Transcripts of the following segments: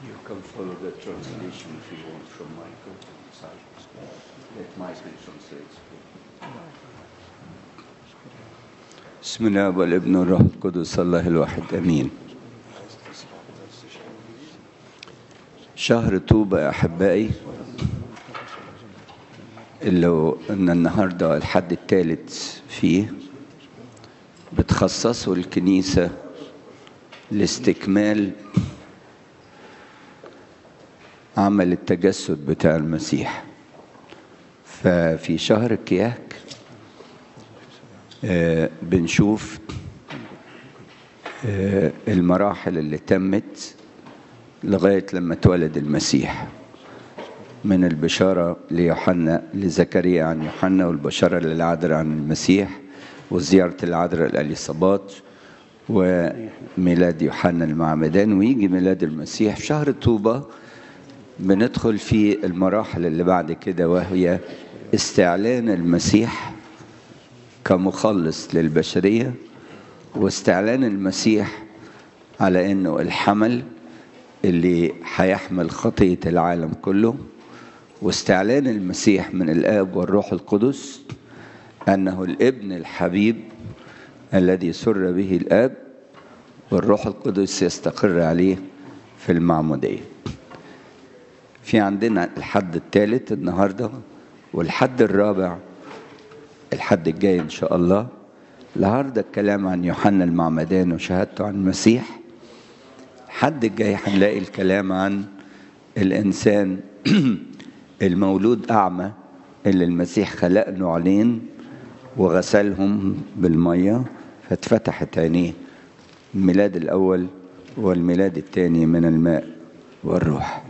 You can follow the translation if you want from Michael. Sorry. Let Michael translate. بسم الله والابن والروح القدس الله الواحد امين شهر طوبى يا احبائي اللي ان النهارده الحد الثالث فيه بتخصصه الكنيسه لاستكمال عمل التجسد بتاع المسيح ففي شهر كياك آه بنشوف آه المراحل اللي تمت لغاية لما اتولد المسيح من البشارة ليوحنا لزكريا عن يوحنا والبشارة للعذراء عن المسيح وزيارة العذراء الأليصابات وميلاد يوحنا المعمدان ويجي ميلاد المسيح في شهر طوبة بندخل في المراحل اللي بعد كده وهي استعلان المسيح كمخلص للبشرية واستعلان المسيح على انه الحمل اللي هيحمل خطية العالم كله واستعلان المسيح من الآب والروح القدس أنه الابن الحبيب الذي سر به الآب والروح القدس يستقر عليه في المعمودية في عندنا الحد الثالث النهاردة والحد الرابع الحد الجاي إن شاء الله النهاردة الكلام عن يوحنا المعمدان وشهادته عن المسيح الحد الجاي هنلاقي الكلام عن الإنسان المولود أعمى اللي المسيح خلق نوعين وغسلهم بالمية فاتفتحت عينيه الميلاد الأول والميلاد الثاني من الماء والروح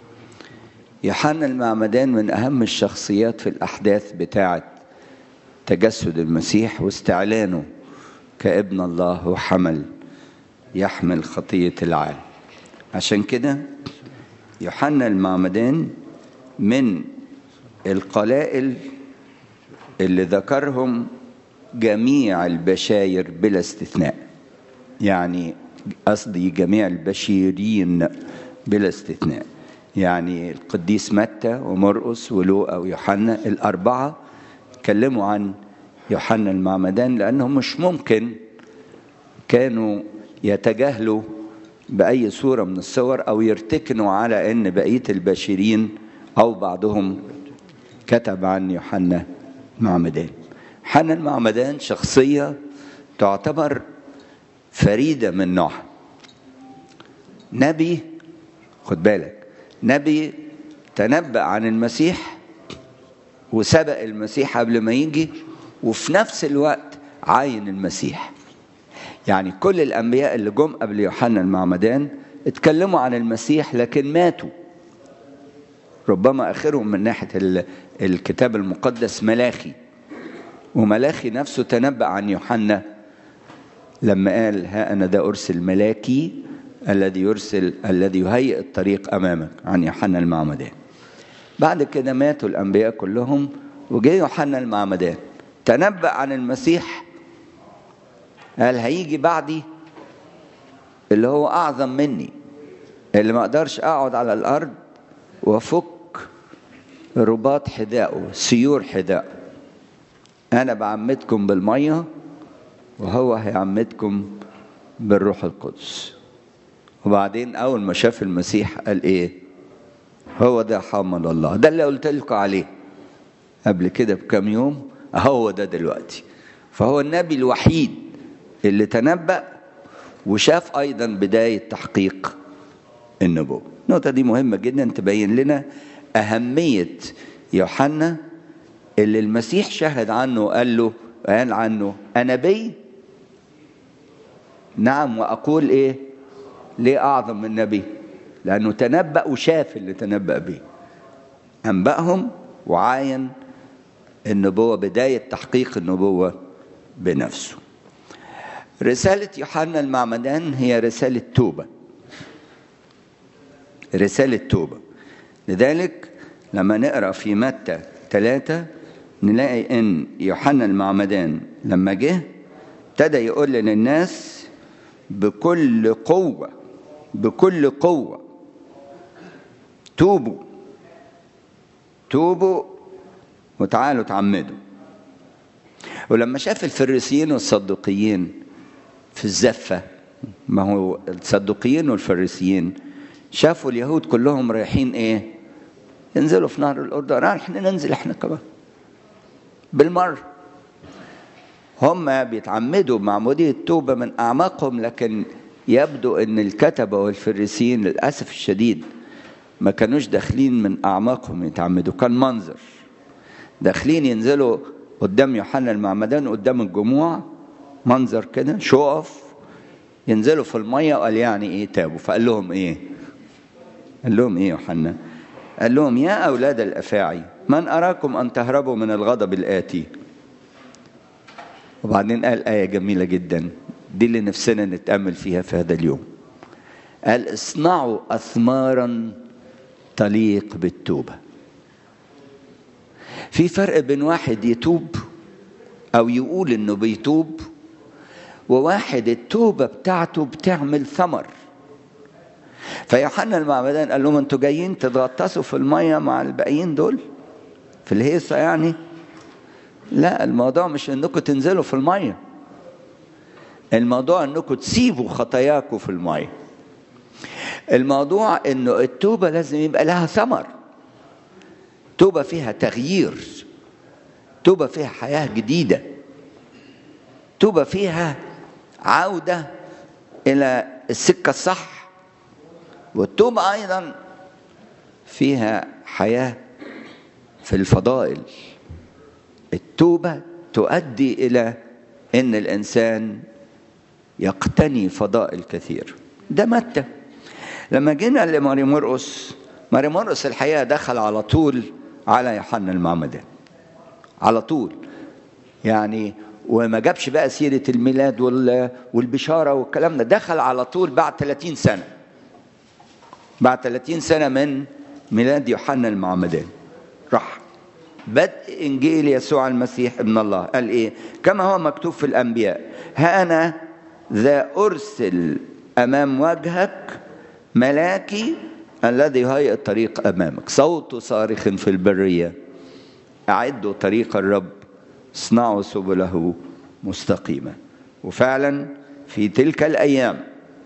يوحنا المعمدان من أهم الشخصيات في الأحداث بتاعة تجسد المسيح واستعلانه كابن الله وحمل يحمل خطية العالم عشان كده يوحنا المعمدان من القلائل اللي ذكرهم جميع البشاير بلا استثناء يعني قصدي جميع البشيرين بلا استثناء يعني القديس متى ومرقس ولوقا ويوحنا الأربعة اتكلموا عن يوحنا المعمدان لأنهم مش ممكن كانوا يتجاهلوا بأي صورة من الصور أو يرتكنوا على أن بقية البشرين أو بعضهم كتب عن يوحنا المعمدان يوحنا المعمدان شخصية تعتبر فريدة من نوعها نبي خد بالك نبي تنبأ عن المسيح وسبق المسيح قبل ما يجي وفي نفس الوقت عاين المسيح يعني كل الأنبياء اللي جم قبل يوحنا المعمدان اتكلموا عن المسيح لكن ماتوا ربما آخرهم من ناحية الكتاب المقدس ملاخي وملاخي نفسه تنبأ عن يوحنا لما قال ها أنا ده أرسل ملاكي الذي يرسل الذي يهيئ الطريق أمامك عن يوحنا المعمدان بعد كده ماتوا الأنبياء كلهم وجاء يوحنا المعمدان تنبأ عن المسيح قال هيجي بعدي اللي هو أعظم مني اللي ما أقدرش أقعد على الأرض وأفك رباط حذائه سيور حذائه أنا بعمدكم بالمية وهو هيعمدكم بالروح القدس وبعدين أول ما شاف المسيح قال إيه هو ده حمل الله ده اللي قلت لكم عليه قبل كده بكام يوم هو ده دلوقتي فهو النبي الوحيد اللي تنبأ وشاف أيضا بداية تحقيق النبوة النقطة دي مهمة جدا تبين لنا أهمية يوحنا اللي المسيح شهد عنه وقال له قال عنه أنا بي نعم وأقول إيه ليه أعظم من نبي لأنه تنبأ وشاف اللي تنبأ به أنبأهم وعاين النبوة بداية تحقيق النبوة بنفسه رسالة يوحنا المعمدان هي رسالة توبة رسالة توبة لذلك لما نقرأ في متى ثلاثة نلاقي إن يوحنا المعمدان لما جه ابتدى يقول للناس بكل قوة بكل قوة توبوا توبوا وتعالوا تعمدوا ولما شاف الفريسيين والصدقيين في الزفة ما هو الصدقيين والفريسيين شافوا اليهود كلهم رايحين ايه ينزلوا في نهر الأردن احنا ننزل احنا كمان بالمرة هم بيتعمدوا بمعمودية التوبة من أعماقهم لكن يبدو أن الكتبة والفريسيين للأسف الشديد ما كانوش داخلين من أعماقهم يتعمدوا كان منظر داخلين ينزلوا قدام يوحنا المعمدان قدام الجموع منظر كده شو اوف ينزلوا في المية وقال يعني ايه تابوا فقال لهم ايه قال لهم ايه يوحنا قال لهم يا أولاد الأفاعي من أراكم أن تهربوا من الغضب الآتي وبعدين قال آية جميلة جدا دي اللي نفسنا نتأمل فيها في هذا اليوم قال اصنعوا أثمارا تليق بالتوبة في فرق بين واحد يتوب أو يقول إنه بيتوب وواحد التوبة بتاعته بتعمل ثمر فيوحنا المعمدان قال لهم انتوا جايين تتغطسوا في المية مع الباقيين دول في الهيصة يعني لا الموضوع مش انكم تنزلوا في المية الموضوع انكم تسيبوا خطاياكم في المية الموضوع انه التوبة لازم يبقى لها ثمر توبة فيها تغيير توبة فيها حياة جديدة توبة فيها عودة إلى السكة الصح والتوبة أيضا فيها حياة في الفضائل التوبة تؤدي إلى أن الإنسان يقتني فضائل كثير ده متى لما جينا لماري مرقس ماري مرقس الحقيقة دخل على طول على يوحنا المعمدان على طول يعني وما جابش بقى سيرة الميلاد والبشارة والكلام ده دخل على طول بعد 30 سنة بعد 30 سنة من ميلاد يوحنا المعمدان راح بدء إنجيل يسوع المسيح ابن الله قال إيه كما هو مكتوب في الأنبياء ها أنا ذا أرسل أمام وجهك ملاكي الذي يهيئ الطريق أمامك صوت صارخ في البرية أعدوا طريق الرب اصنعوا سبله مستقيمة وفعلا في تلك الأيام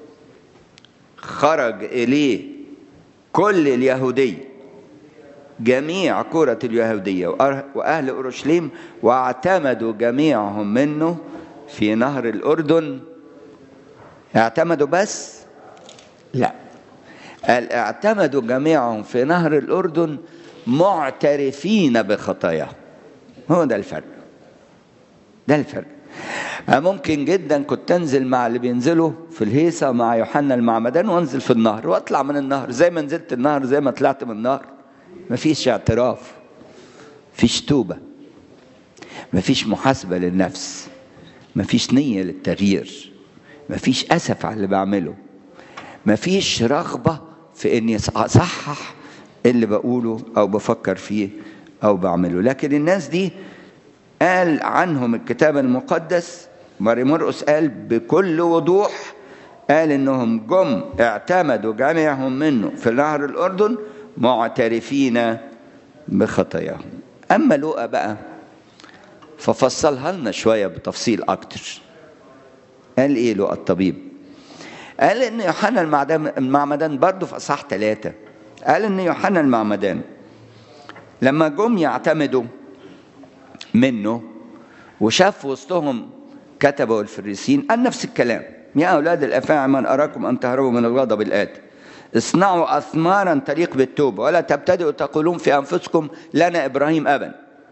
خرج إليه كل اليهودية جميع كرة اليهودية وأهل أورشليم واعتمدوا جميعهم منه في نهر الأردن اعتمدوا بس لا قال اعتمدوا جميعهم في نهر الأردن معترفين بخطاياهم هو ده الفرق ده الفرق ممكن جدا كنت انزل مع اللي بينزلوا في الهيصة مع يوحنا المعمدان وانزل في النهر واطلع من النهر زي ما نزلت النهر زي ما طلعت من النهر مفيش اعتراف مفيش توبة مفيش محاسبة للنفس مفيش نية للتغيير مفيش أسف على اللي بعمله مفيش رغبة في إني أصحح اللي بقوله أو بفكر فيه أو بعمله لكن الناس دي قال عنهم الكتاب المقدس ماري مرقس قال بكل وضوح قال انهم جم اعتمدوا جميعهم منه في نهر الاردن معترفين بخطاياهم اما لوقا بقى ففصلها لنا شويه بتفصيل اكتر قال ايه لوقا الطبيب قال ان يوحنا المعمدان برضه في اصحاح ثلاثه قال ان يوحنا المعمدان لما جم يعتمدوا منه وشاف وسطهم كتبه والفريسين قال نفس الكلام يا أولاد الأفاعي من أراكم أن تهربوا من الغضب الآتي اصنعوا أثمارا تليق بالتوبة ولا تبتدئوا تقولون في أنفسكم لنا إبراهيم أبا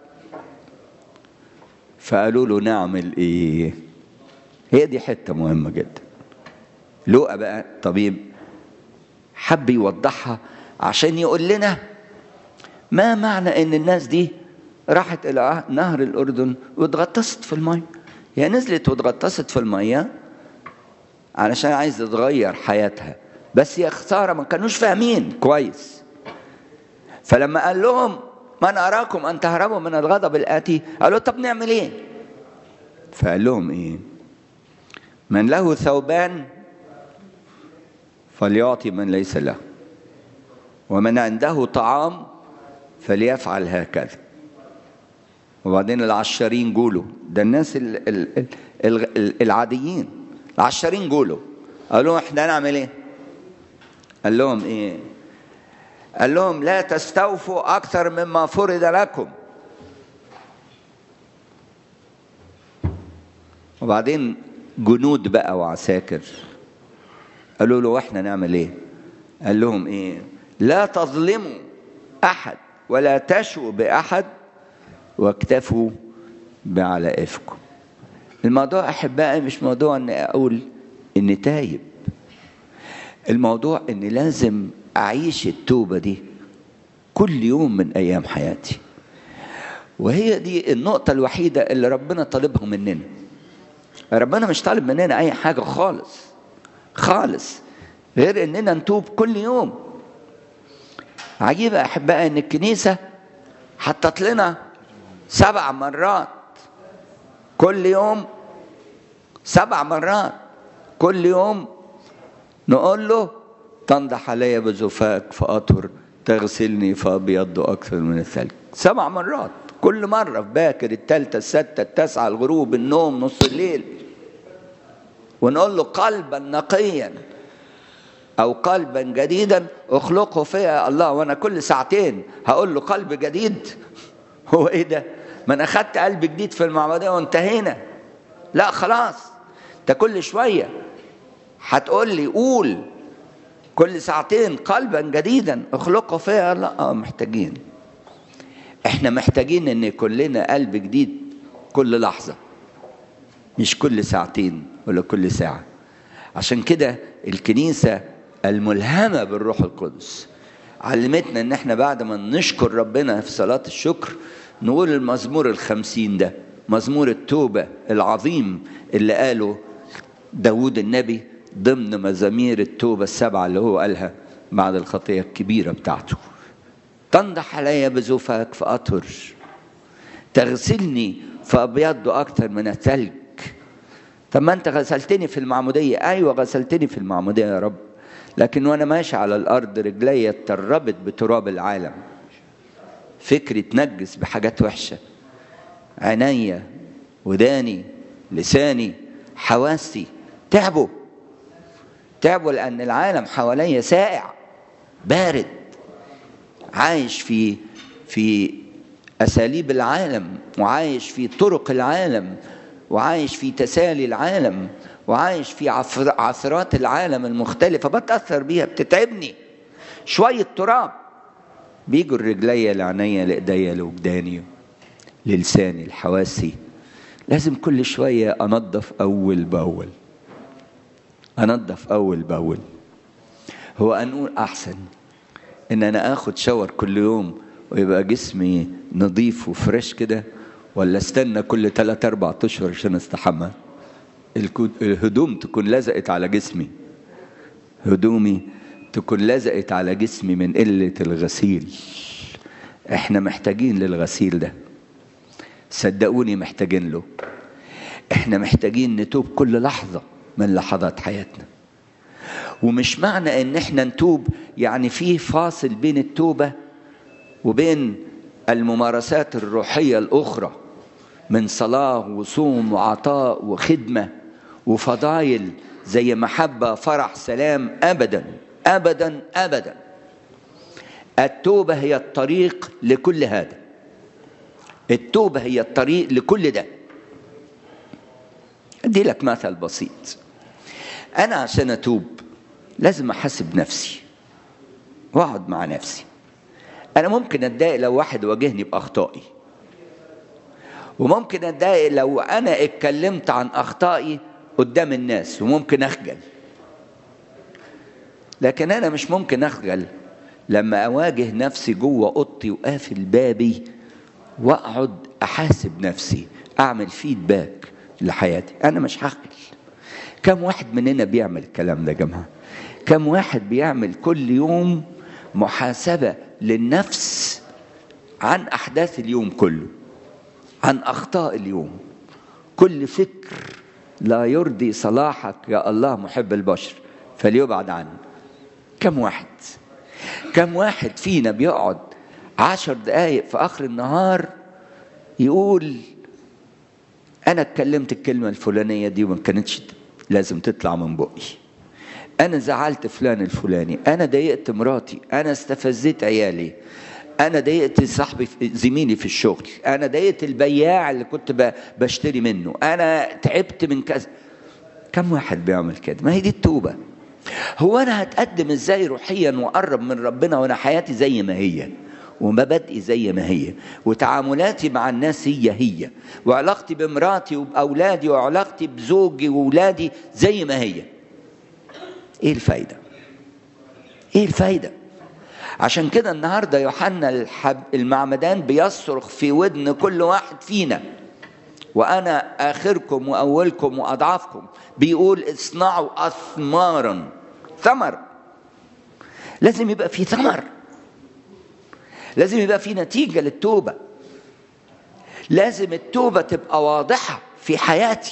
فقالوا له نعمل إيه هي دي حتة مهمة جدا لوقا بقى طبيب حب يوضحها عشان يقول لنا ما معنى ان الناس دي راحت الى نهر الاردن واتغطست في الميه هي نزلت واتغطست في الميه علشان عايز تغير حياتها بس يا خساره ما كانوش فاهمين كويس فلما قال لهم من اراكم ان تهربوا من الغضب الاتي قالوا طب نعمل ايه فقال لهم ايه من له ثوبان فليعطي من ليس له ومن عنده طعام فليفعل هكذا وبعدين العشارين جولوا ده الناس ال ال ال العاديين العشارين جولوا قالوا لهم احنا نعمل ايه قال لهم ايه قال لهم لا تستوفوا اكثر مما فرض لكم وبعدين جنود بقى وعساكر قالوا له احنا نعمل ايه قال لهم ايه لا تظلموا احد ولا تشوا باحد واكتفوا بعلائفكم الموضوع احبائي مش موضوع اني اقول اني تايب الموضوع اني لازم اعيش التوبه دي كل يوم من ايام حياتي وهي دي النقطه الوحيده اللي ربنا طالبها مننا ربنا مش طالب مننا اي حاجه خالص خالص غير اننا نتوب كل يوم عجيبه احبائي ان الكنيسه حطت لنا سبع مرات كل يوم سبع مرات كل يوم نقول له تنضح علي بزفاك فأطهر تغسلني فأبيض أكثر من الثلج سبع مرات كل مرة في باكر التالتة الستة التاسعة الغروب النوم نص الليل ونقول له قلبا نقيا أو قلبا جديدا اخلقه فيا يا الله وأنا كل ساعتين هقول له قلب جديد هو إيه ده؟ ما أنا أخدت قلب جديد في المعمودية وانتهينا لا خلاص انت كل شوية هتقول لي قول كل ساعتين قلبا جديدا اخلقه فيا لا اه محتاجين احنا محتاجين ان يكون لنا قلب جديد كل لحظة مش كل ساعتين ولا كل ساعة عشان كده الكنيسة الملهمة بالروح القدس علمتنا ان احنا بعد ما نشكر ربنا في صلاة الشكر نقول المزمور الخمسين ده مزمور التوبة العظيم اللي قاله داود النبي ضمن مزامير التوبة السبعة اللي هو قالها بعد الخطية الكبيرة بتاعته تنضح علي بزوفك فأطهر تغسلني فأبيض أكثر من الثلج طب ما أنت غسلتني في المعمودية أيوة غسلتني في المعمودية يا رب لكن وأنا ماشي على الأرض رجلي اتربت بتراب العالم فكري اتنجس بحاجات وحشة عينيا وداني لساني حواسي تعبوا تعبوا لأن العالم حواليا سائع بارد عايش في في أساليب العالم وعايش في طرق العالم وعايش في تسالي العالم وعايش في عثرات العالم المختلفة بتأثر بيها بتتعبني شوية تراب بيجوا الرجلية لعينيا لإيديا لوجداني للساني لحواسي لازم كل شوية أنظف أول بأول أنظف أول بأول هو أنقول أحسن إن أنا آخد شاور كل يوم ويبقى جسمي نظيف وفريش كده ولا استنى كل ثلاث أربع أشهر عشان استحمى الهدوم تكون لزقت على جسمي هدومي تكون لزقت على جسمي من قلة الغسيل احنا محتاجين للغسيل ده صدقوني محتاجين له احنا محتاجين نتوب كل لحظة من لحظات حياتنا ومش معنى ان احنا نتوب يعني في فاصل بين التوبة وبين الممارسات الروحية الأخرى من صلاة وصوم وعطاء وخدمة وفضايل زي محبة فرح سلام أبدا أبدا أبدا التوبة هي الطريق لكل هذا التوبة هي الطريق لكل ده أدي لك مثل بسيط أنا عشان أتوب لازم أحاسب نفسي وأقعد مع نفسي أنا ممكن أتضايق لو واحد واجهني بأخطائي وممكن أتضايق لو أنا اتكلمت عن أخطائي قدام الناس وممكن أخجل لكن أنا مش ممكن أخجل لما أواجه نفسي جوه أوضتي وقافل بابي وأقعد أحاسب نفسي أعمل فيدباك لحياتي أنا مش هخجل كم واحد مننا بيعمل الكلام ده يا جماعة كم واحد بيعمل كل يوم محاسبة للنفس عن أحداث اليوم كله عن أخطاء اليوم كل فكر لا يرضي صلاحك يا الله محب البشر فليبعد عنه كم واحد كم واحد فينا بيقعد عشر دقايق في آخر النهار يقول أنا اتكلمت الكلمة الفلانية دي وما كانتش لازم تطلع من بقي أنا زعلت فلان الفلاني أنا ضايقت مراتي أنا استفزيت عيالي أنا ضايقت صاحبي زميلي في الشغل أنا ضايقت البياع اللي كنت بشتري منه أنا تعبت من كذا كم واحد بيعمل كده ما هي دي التوبة هو أنا هتقدم إزاي روحيا وأقرب من ربنا وأنا حياتي زي ما هي ومبادئي زي ما هي وتعاملاتي مع الناس هي هي وعلاقتي بمراتي وبأولادي وعلاقتي بزوجي وأولادي زي ما هي ايه الفايدة ايه الفايدة عشان كده النهاردة يوحنا الحب المعمدان بيصرخ في ودن كل واحد فينا وأنا آخركم وأولكم وأضعافكم بيقول اصنعوا أثمارا ثمر لازم يبقى في ثمر لازم يبقى في نتيجة للتوبة لازم التوبة تبقى واضحة في حياتي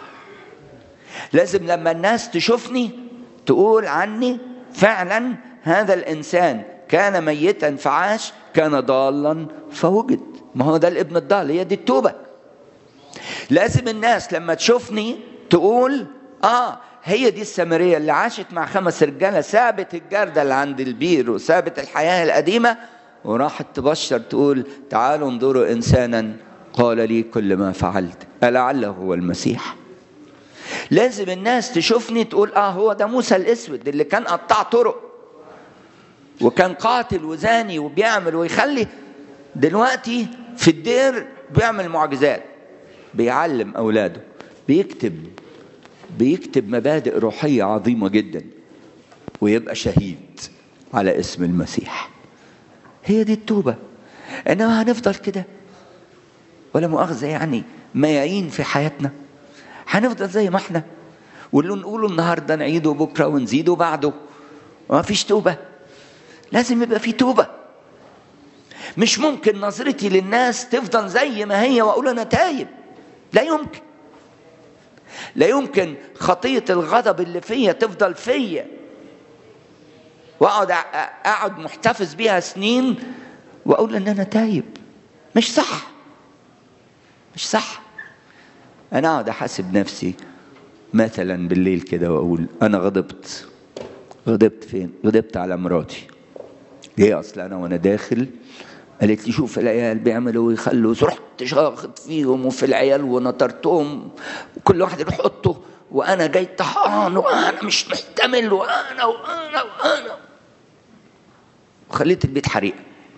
لازم لما الناس تشوفني تقول عني فعلا هذا الانسان كان ميتا فعاش كان ضالا فوجد ما هو ده الابن الضال هي دي التوبه لازم الناس لما تشوفني تقول اه هي دي السامريه اللي عاشت مع خمس رجاله سابت الجرده اللي عند البير وسابت الحياه القديمه وراحت تبشر تقول تعالوا انظروا انسانا قال لي كل ما فعلت ألعله هو المسيح لازم الناس تشوفني تقول اه هو ده موسى الاسود اللي كان قطاع طرق وكان قاتل وزاني وبيعمل ويخلي دلوقتي في الدير بيعمل معجزات بيعلم اولاده بيكتب بيكتب مبادئ روحيه عظيمه جدا ويبقى شهيد على اسم المسيح هي دي التوبه انما هنفضل كده ولا مؤاخذه يعني مياعين في حياتنا هنفضل زي ما احنا واللي نقوله النهارده نعيده بكره ونزيده بعده ما فيش توبه لازم يبقى في توبه مش ممكن نظرتي للناس تفضل زي ما هي واقول انا تايب لا يمكن لا يمكن خطيه الغضب اللي فيا تفضل فيا واقعد اقعد محتفظ بيها سنين واقول ان انا تايب مش صح مش صح انا اقعد احاسب نفسي مثلا بالليل كده واقول انا غضبت غضبت فين غضبت على مراتي ليه اصل انا وانا داخل قالت لي شوف العيال بيعملوا ويخلوا رحت شاخط فيهم وفي العيال ونطرتهم وكل واحد يروح اوضته وانا جاي طهقان وانا مش محتمل وانا وانا وانا وخليت البيت حريقه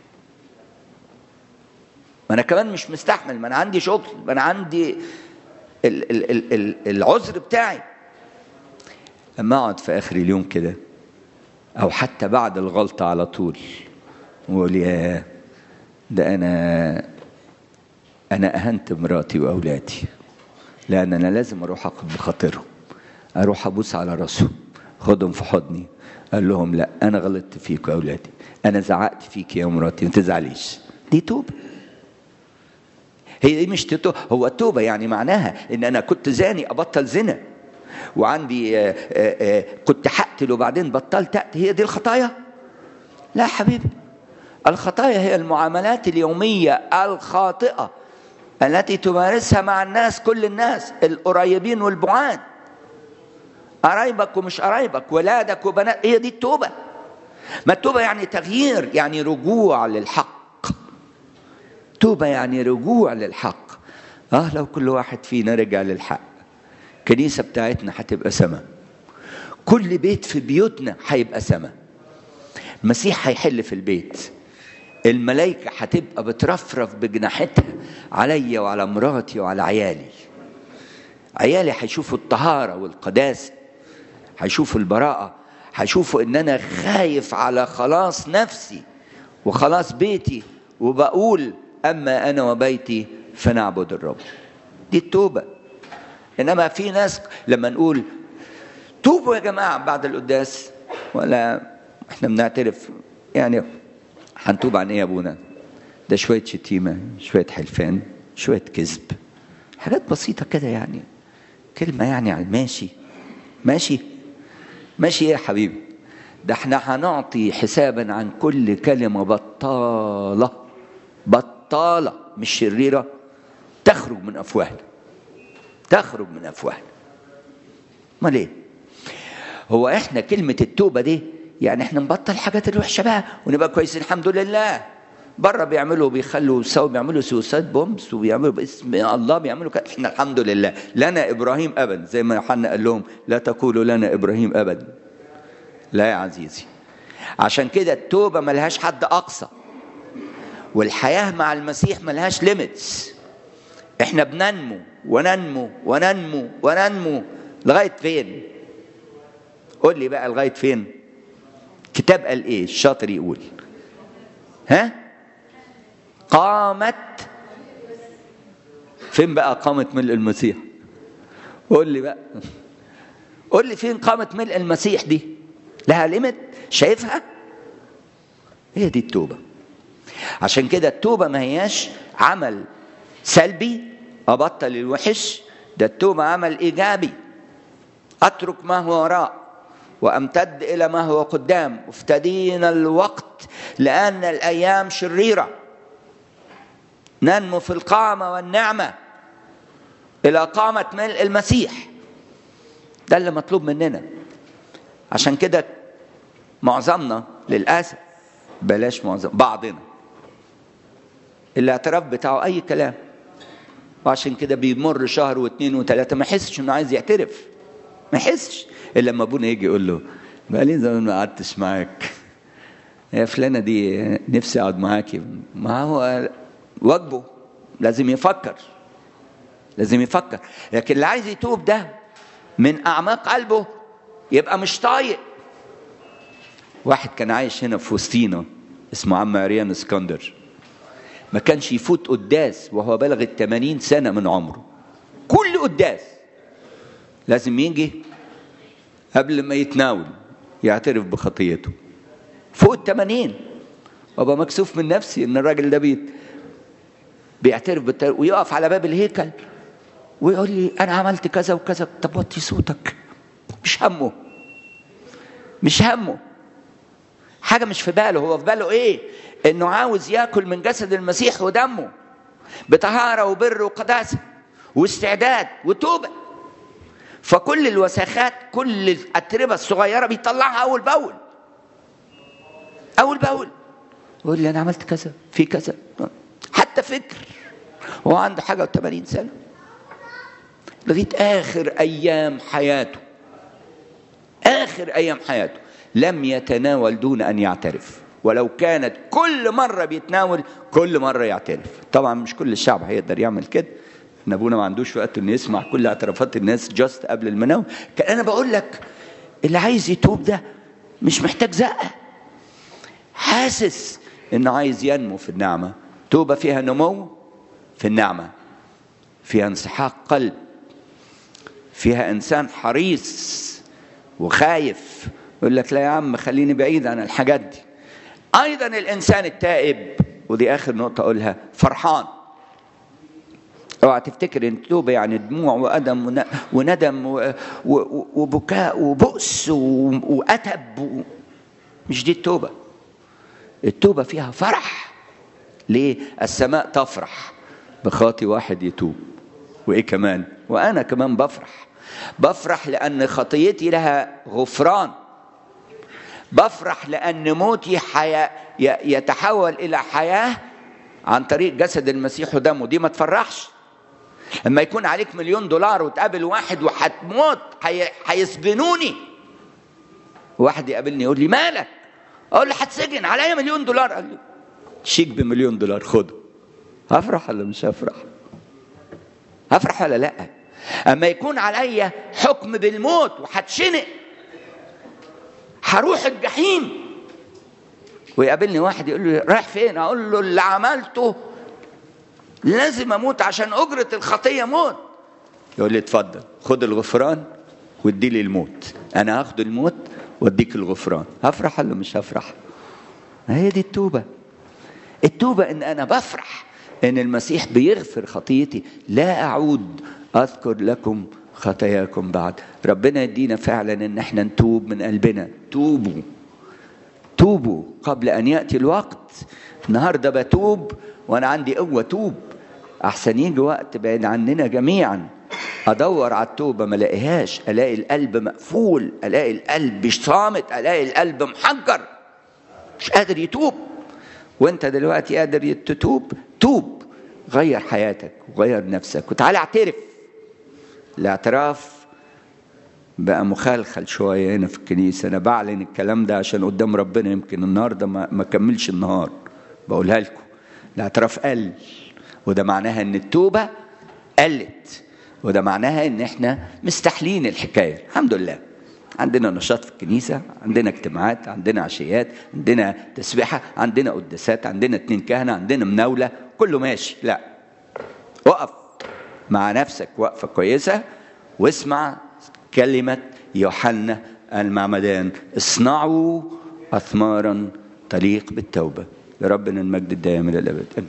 ما انا كمان مش مستحمل ما انا عندي شغل ما انا عندي ال ال ال ال العذر بتاعي لما اقعد في اخر اليوم كده او حتى بعد الغلطه على طول واقول يا ده انا انا اهنت مراتي واولادي لان انا لازم اروح اخد بخاطرهم اروح ابوس على راسهم خدهم في حضني قال لهم لا انا غلطت فيك يا اولادي انا زعقت فيك يا مراتي ما تزعليش دي توبه هي دي مش تتو... هو التوبه يعني معناها ان انا كنت زاني ابطل زنا وعندي آآ آآ كنت هقتل وبعدين بطلت اقتل هي دي الخطايا لا حبيبي الخطايا هي المعاملات اليوميه الخاطئه التي تمارسها مع الناس كل الناس القريبين والبعاد قرايبك ومش قرايبك ولادك وبنات هي دي التوبه ما التوبه يعني تغيير يعني رجوع للحق توبة يعني رجوع للحق اه لو كل واحد فينا رجع للحق الكنيسة بتاعتنا هتبقى سما كل بيت في بيوتنا هيبقى سما المسيح هيحل في البيت الملائكة هتبقى بترفرف بجناحتها عليا وعلى مراتي وعلى عيالي عيالي هيشوفوا الطهارة والقداسة هيشوفوا البراءة هيشوفوا ان انا خايف على خلاص نفسي وخلاص بيتي وبقول أما أنا وبيتي فنعبد الرب دي التوبة إنما في ناس لما نقول توبوا يا جماعة بعد القداس ولا احنا بنعترف يعني هنتوب عن ايه يا ابونا ده شوية شتيمة شوية حلفان شوية كذب حاجات بسيطة كده يعني كلمة يعني على الماشي ماشي ماشي ايه يا حبيبي ده احنا هنعطي حسابا عن كل كلمة بطالة بطالة مش شريرة تخرج من أفواهنا تخرج من أفواهنا امال ايه هو احنا كلمة التوبة دي يعني احنا نبطل الحاجات الوحشة بقى ونبقى كويسين الحمد لله بره بيعملوا بيخلوا سوا بيعملوا سوسايد بومبس وبيعملوا باسم الله بيعملوا كده احنا الحمد لله لنا ابراهيم ابدا زي ما يوحنا قال لهم لا تقولوا لنا ابراهيم ابدا لا يا عزيزي عشان كده التوبه ملهاش حد اقصى والحياه مع المسيح ملهاش ليميتس احنا بننمو وننمو وننمو وننمو لغايه فين قول لي بقى لغايه فين كتاب قال ايه الشاطر يقول ها قامت فين بقى قامت ملء المسيح قول لي بقى قول لي فين قامت ملء المسيح دي لها ليميت شايفها هي دي التوبة عشان كده التوبة ما هياش عمل سلبي أبطل الوحش ده التوبة عمل إيجابي أترك ما هو وراء وامتد الى ما هو قدام افتدينا الوقت لان الايام شريره ننمو في القامه والنعمه الى قامه ملء المسيح ده اللي مطلوب مننا عشان كده معظمنا للاسف بلاش معظم بعضنا الاعتراف بتاعه اي كلام وعشان كده بيمر شهر واثنين وثلاثه ما يحسش انه عايز يعترف ما يحسش الا لما ابونا يجي يقول له بقالي زمان ما قعدتش معاك يا فلانه دي نفسي اقعد معاكي ما هو واجبه لازم يفكر لازم يفكر لكن اللي عايز يتوب ده من اعماق قلبه يبقى مش طايق واحد كان عايش هنا في وسطينا اسمه عم عريان اسكندر ما كانش يفوت قداس وهو بلغ الثمانين سنة من عمره كل قداس لازم يجي قبل ما يتناول يعترف بخطيته فوق الثمانين وابقى مكسوف من نفسي ان الراجل ده بيت بيعترف بالتر... ويقف على باب الهيكل ويقول لي انا عملت كذا وكذا طب وطي صوتك مش همه مش همه حاجة مش في باله هو في باله ايه انه عاوز ياكل من جسد المسيح ودمه بطهارة وبر وقداسة واستعداد وتوبة فكل الوساخات كل الأتربة الصغيرة بيطلعها أول بأول أول بأول يقول لي أنا عملت كذا في كذا حتى فكر هو عنده حاجة و80 سنة لغاية آخر أيام حياته آخر أيام حياته لم يتناول دون أن يعترف ولو كانت كل مرة بيتناول كل مرة يعترف طبعا مش كل الشعب هيقدر يعمل كده ان ابونا ما عندوش وقت انه يسمع كل اعترافات الناس جاست قبل المناول كان انا بقول لك اللي عايز يتوب ده مش محتاج زقه حاسس انه عايز ينمو في النعمه توبه فيها نمو في النعمه فيها انسحاق قلب فيها انسان حريص وخايف يقول لك لا يا عم خليني بعيد عن الحاجات دي ايضا الانسان التائب ودي اخر نقطه اقولها فرحان اوعى تفتكر ان التوبه يعني دموع وادم وندم وبكاء وبؤس واتب مش دي التوبه التوبه فيها فرح ليه السماء تفرح بخاطي واحد يتوب وايه كمان وانا كمان بفرح بفرح لان خطيتي لها غفران بفرح لان موتي حياه يتحول الى حياه عن طريق جسد المسيح ودمه دي ما تفرحش لما يكون عليك مليون دولار وتقابل واحد وهتموت هيسجنوني واحد يقابلني يقول لي مالك اقول له هتسجن عليا مليون دولار قال لي شيك بمليون دولار خده هفرح ولا مش هفرح هفرح ولا لا اما يكون عليا حكم بالموت وهتشنق هروح الجحيم ويقابلني واحد يقول لي رايح فين اقول له اللي عملته لازم اموت عشان اجره الخطيه موت يقول لي اتفضل خد الغفران وادي لي الموت انا هاخد الموت واديك الغفران هفرح ولا مش هفرح ما هي دي التوبه التوبه ان انا بفرح ان المسيح بيغفر خطيتي لا اعود اذكر لكم خطاياكم بعد ربنا يدينا فعلا ان احنا نتوب من قلبنا توبوا توبوا قبل ان ياتي الوقت النهارده بتوب وانا عندي قوه توب احسن يجي وقت بعيد عننا جميعا ادور على التوبه ما الاقيهاش الاقي القلب مقفول الاقي القلب صامت الاقي القلب محجر مش قادر يتوب وانت دلوقتي قادر تتوب توب غير حياتك وغير نفسك وتعالى اعترف الاعتراف بقى مخلخل شويه هنا في الكنيسه انا بعلن الكلام ده عشان قدام ربنا يمكن النهارده ما, ما كملش النهار بقولها لكم الاعتراف قل وده معناها ان التوبه قلت وده معناها ان احنا مستحلين الحكايه الحمد لله عندنا نشاط في الكنيسة عندنا اجتماعات عندنا عشيات عندنا تسبيحة عندنا قداسات عندنا اتنين كهنة عندنا مناولة كله ماشي لا وقف مع نفسك وقفة كويسة واسمع كلمة يوحنا المعمدان اصنعوا أثمارا تليق بالتوبة لربنا المجد الدائم إلى الأبد آمين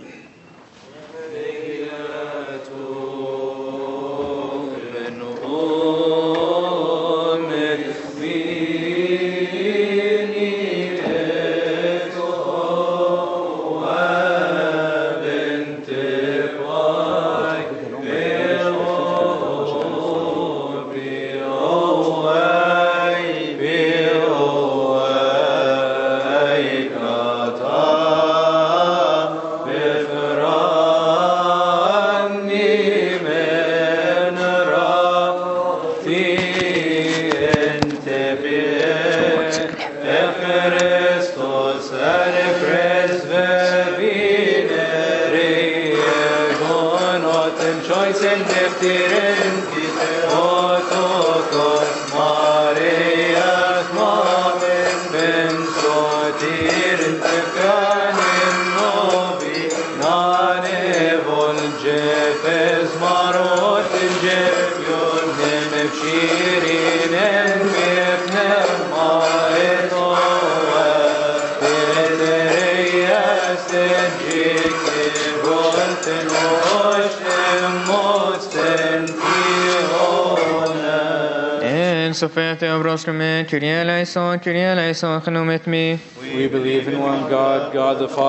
Sofete Avroskame, Kyrie eleison, Kyrie eleison, Chenomet me. We believe in one God, God the Father.